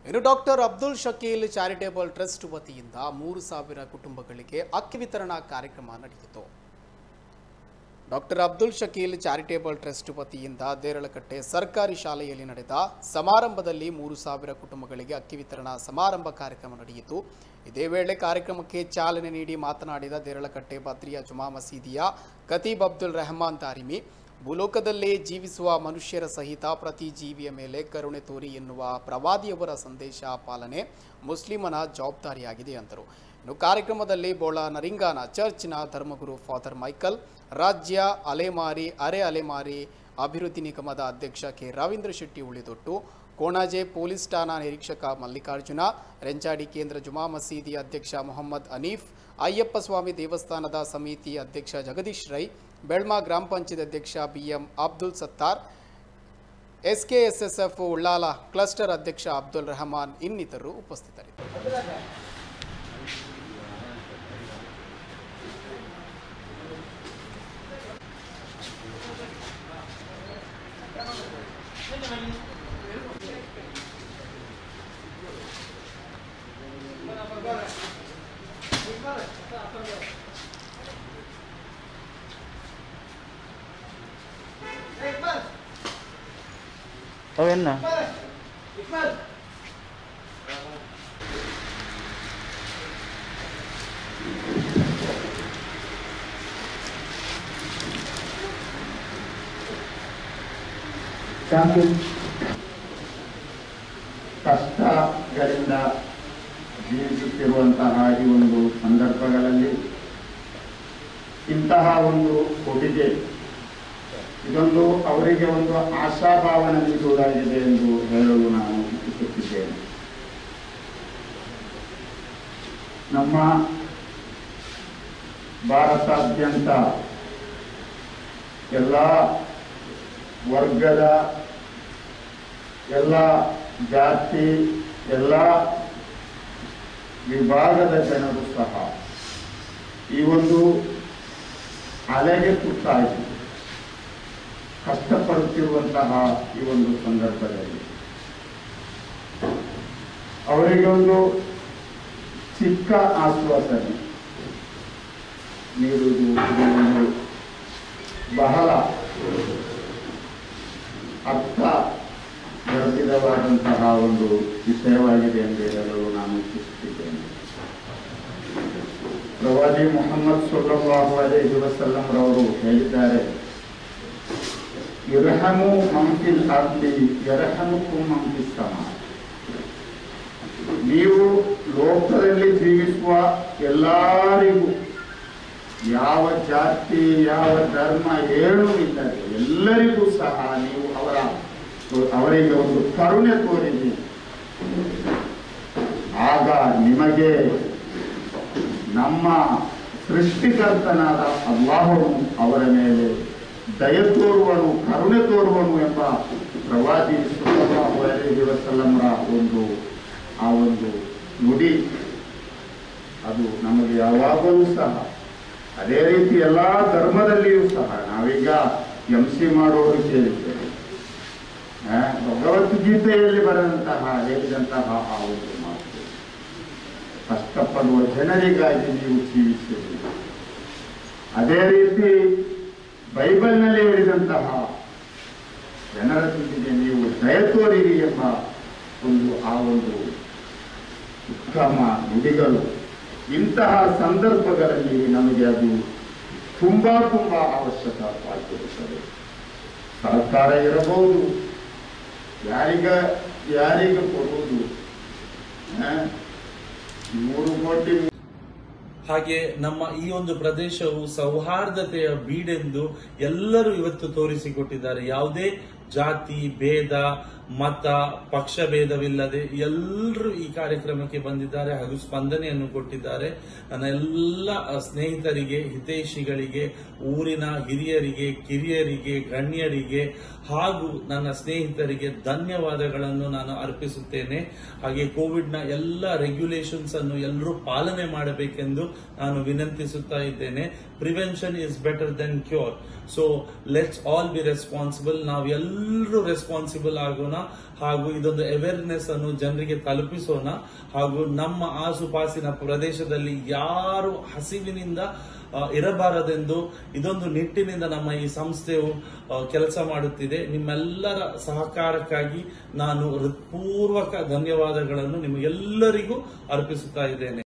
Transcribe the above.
ಇನ್ನು doctor Abdul Shakeel charitable trust ವತಿಯಿಂದ ಮೂರು ಸಾವಿರ ಕುಟುಂಬಗಳಿಗೆ ಅಕ್ಕಿ ವಿತರಣಾ ಕಾರ್ಯಕ್ರಮ ನಡೆಯಿತು doctor Abdul Shakeel charitable trust ವತಿಯಿಂದ ದೇರಳಕಟ್ಟೆ ಸರ್ಕಾರಿ ಶಾಲೆಯಲ್ಲಿ ನಡೆದ ಸಮಾರಂಭದಲ್ಲಿ ಮೂರು ಸಾವಿರ ಕುಟುಂಬಗಳಿಗೆ ಅಕ್ಕಿ ವಿತರಣಾ ಸಮಾರಂಭ ಕಾರ್ಯಕ್ರಮ ನಡೆಯಿತು ಇದೇ ವೇಳೆ ಕಾರ್ಯಕ್ರಮಕ್ಕೆ ಚಾಲನೆ ನೀಡಿ ಮಾತನಾಡಿದ ದೇರಳಕಟ್ಟೆ ಬದ್ರಿಯಾ ಜುಮಾ ಮಸೀದಿಯ ಖತೀಬ್ ಅಬ್ದುಲ್ ರೆಹಮಾನ್ ತಾರಿಮಿ ಭೂಲೋಕದಲ್ಲೇ ಜೀವಿಸುವ ಮನುಷ್ಯರ ಸಹಿತ ಪ್ರತಿ ಜೀವಿಯ ಮೇಲೆ ಕರುಣೆ ತೋರಿ ಎನ್ನುವ ಪ್ರವಾದಿಯವರ ಸಂದೇಶ ಪಾಲನೆ ಮುಸ್ಲಿಮನ ಜವಾಬ್ದಾರಿಯಾಗಿದೆ ಎಂದರು ಇನ್ನು ಕಾರ್ಯಕ್ರಮದಲ್ಲಿ ಬೋಳ ನರಿಂಗಾನ ಚರ್ಚ್ನ ಧರ್ಮಗುರು ಫಾದರ್ ಮೈಕಲ್ ರಾಜ್ಯ ಅಲೆಮಾರಿ ಅರೆ ಅಲೆಮಾರಿ ಅಭಿವೃದ್ಧಿ ನಿಗಮದ ಅಧ್ಯಕ್ಷ ಕೆ ರವೀಂದ್ರ ಶೆಟ್ಟಿ ಉಳಿದೊಟ್ಟು ಕೋಣಾಜೆ ಪೊಲೀಸ್ ಠಾಣಾ ನಿರೀಕ್ಷಕ ಮಲ್ಲಿಕಾರ್ಜುನ ರೆಂಚಾಡಿ ಕೇಂದ್ರ ಜುಮಾ ಮಸೀದಿ ಅಧ್ಯಕ್ಷ ಮೊಹಮ್ಮದ್ ಅನೀಫ್ ಅಯ್ಯಪ್ಪ ಸ್ವಾಮಿ ದೇವಸ್ಥಾನದ ಸಮಿತಿ ಅಧ್ಯಕ್ಷ ಜಗದೀಶ್ ರೈ ಬೆಳ್ಮಾ ಗ್ರಾಮ ಪಂಚಾಯತ್ ಅಧ್ಯಕ್ಷ BM Abdul Sattar SKSSF Ullal cluster ಅಧ್ಯಕ್ಷ ಅಬ್ದುಲ್ ರೆಹಮಾನ್ ಇನ್ನಿತರರು ಉಪಸ್ಥಿತರಿದ್ದರು ಅವೆನ್ನ ಶಾಂತಿ ಕಷ್ಟಗಳಿಂದ ಜೀವಿಸುತ್ತಿರುವಂತಹ ಈ ಒಂದು ಸಂದರ್ಭಗಳಲ್ಲಿ ಇಂತಹ ಒಂದು ಕೊಡುಗೆ ಇದೊಂದು ಅವರಿಗೆ ಒಂದು ಆಶಾಭಾವನೆ ನೀಡುವುದಾಗಿದೆ ಎಂದು ಹೇಳಲು ನಾನು ಇಚ್ಛಿಸುತ್ತಿದ್ದೇನೆ ನಮ್ಮ ಭಾರತಾದ್ಯಂತ ಎಲ್ಲ ವರ್ಗದ ಎಲ್ಲ ಜಾತಿ ಎಲ್ಲ ವಿಭಾಗದ ಜನರು ಸಹ ಈ ಒಂದು ಅಲೆಗೆ ತುತ್ತಾಗಿ ಕಷ್ಟಪಡುತ್ತಿರುವಂತಹ ಈ ಒಂದು ಸಂದರ್ಭದಲ್ಲಿ ಅವರಿಗೆ ಒಂದು ಚಿಕ್ಕ ಆಶ್ವಾಸನೆ ನೀಡುವುದು ಇದು ಒಂದು ಬಹಳ ಅರ್ಥ ಗರ್ಭಿತವಾದಂತಹ ಒಂದು ವಿಷಯವಾಗಿದೆ ಎಂದು ಹೇಳಲು ನಾನು ಇಚ್ಛಿಸುತ್ತಿದ್ದೇನೆ ಪ್ರವಾದಿ ಮೊಹಮ್ಮದ್ ಸೊಲ್ಲಾಹು ಅಲೈಹಿ ವಸಲ್ಲಂ ರವರು ಹೇಳಿದ್ದಾರೆ ಇರಹಮು ಮಂಕಿಲ್ ಅರ್ಲಿ ಎರಹಮುಕು ಮಂಕಿಲ್ ಸಮ ನೀವು ಲೋಕದಲ್ಲಿ ಜೀವಿಸುವ ಎಲ್ಲರಿಗೂ ಯಾವ ಜಾತಿ ಯಾವ ಧರ್ಮ ಏನೂ ಇಲ್ಲದೆ ಎಲ್ಲರಿಗೂ ಸಹ ನೀವು ಅವರ ಅವರಿಗೆ ಒಂದು ಕರುಣೆ ತೋರಿರಿ ಆಗ ನಿಮಗೆ ನಮ್ಮ ಸೃಷ್ಟಿಕರ್ತನಾದ ಅಲ್ಲಾಹನು ಅವರ ಮೇಲೆ ದಯ ತೋರುವನು ಕರುಣೆ ತೋರುವನು ಎಂಬ ಪ್ರವಾದಿ ಸಲ್ಲಲ್ಲಾಹು ಅಲೈಹಿ ವಸಲ್ಲಂರ ಒಂದು ಆ ಒಂದು ನುಡಿ ಅದು ನಮಗೆ ಯಾವಾಗಲೂ ಸಹ ಅದೇ ರೀತಿ ಎಲ್ಲ ಧರ್ಮದಲ್ಲಿಯೂ ಸಹ ನಾವೀಗ ಎಂ ಸಿ ಮಾಡೋರು ಕೇಳಿದ್ದೇವೆ ಆ, ಭಗವದ್ಗೀತೆಯಲ್ಲಿ ಬರೆದಂತಹ ಹೇಳಿದಂತಹ ಆ ಒಂದು ಮಾತು ಕಷ್ಟಪಡುವ ಜನರಿಗಾಗಿ ನೀವು ಜೀವಿಸಿರಿ ಅದೇ ರೀತಿ ಬೈಬಲ್ನಲ್ಲಿ ಹೇಳಿದಂತಹ ಜನರ ಜೊತೆಗೆ ನೀವು ದಯ ತೋರಿರಿ ಎಂಬ ಒಂದು ಆ ಒಂದು ಉತ್ತಮ ನುಡಿಗಳು ಇಂತಹ ಸಂದರ್ಭಗಳಲ್ಲಿ ನಮಗೆ ಅದು ತುಂಬಾ ತುಂಬಾ ಅವಶ್ಯಕವಾಗಿರುತ್ತದೆ ಸರ್ಕಾರ ಇರಬಹುದು ಯಾರಿಗ ಯಾರಿಗೆ ಕೊಡುವುದು ಆ? ನೂರು ಕೋಟಿ ಹಾಗೆ ನಮ್ಮ ಈ ಒಂದು ಪ್ರದೇಶವು ಸೌಹಾರ್ದತೆಯ ಬೀಡೆಂದು ಎಲ್ಲರೂ ಇವತ್ತು ತೋರಿಸಿಕೊಟ್ಟಿದ್ದಾರೆ ಯಾವುದೇ ಜಾತಿ ಭೇದ ಮತ ಪಕ್ಷ ಭೇದವಿಲ್ಲದೆ ಎಲ್ಲರೂ ಈ ಕಾರ್ಯಕ್ರಮಕ್ಕೆ ಬಂದಿದ್ದಾರೆ ಹಾಗೂ ಸ್ಪಂದನೆಯನ್ನು ಕೊಟ್ಟಿದ್ದಾರೆ ನನ್ನ ಎಲ್ಲ ಸ್ನೇಹಿತರಿಗೆ ಹಿತೈಷಿಗಳಿಗೆ ಊರಿನ ಹಿರಿಯರಿಗೆ ಕಿರಿಯರಿಗೆ ಗಣ್ಯರಿಗೆ ಹಾಗೂ ನನ್ನ ಸ್ನೇಹಿತರಿಗೆ ಧನ್ಯವಾದಗಳನ್ನು ನಾನು ಅರ್ಪಿಸುತ್ತೇನೆ ಹಾಗೆ ಕೋವಿಡ್ ನ ಎಲ್ಲ ರೆಗ್ಯುಲೇಷನ್ಸ್ ಅನ್ನು ಎಲ್ಲರೂ ಪಾಲನೆ ಮಾಡಬೇಕೆಂದು ನಾನು ವಿನಂತಿಸುತ್ತಾ ಇದ್ದೇನೆ prevention is better than cure so let's all be responsible ನಾವು ಎಲ್ಲರೂ ರೆಸ್ಪಾನ್ಸಿಬಲ್ ಆಗೋಣ ಹಾಗೂ ಇದೊಂದು ಅವೇರ್ನೆಸ್ ಅನ್ನು ಜನರಿಗೆ ತಲುಪಿಸೋಣ ಹಾಗೂ ನಮ್ಮ ಆಸುಪಾಸಿನ ಪ್ರದೇಶದಲ್ಲಿ ಯಾರು ಹಸಿವಿನಿಂದ ಆ, ಇರಬಾರದೆಂದು ಇದೊಂದು ನಿಟ್ಟಿನಿಂದ ನಮ್ಮ ಈ ಸಂಸ್ಥೆಯು ಕೆಲಸ ಮಾಡುತ್ತಿದೆ ನಿಮ್ಮೆಲ್ಲರ ಸಹಕಾರಕ್ಕಾಗಿ ನಾನು ಹೃತ್ಪೂರ್ವಕ ಧನ್ಯವಾದಗಳನ್ನು ನಿಮಗೆಲ್ಲರಿಗೂ ಅರ್ಪಿಸುತ್ತಾ ಇದ್ದೇನೆ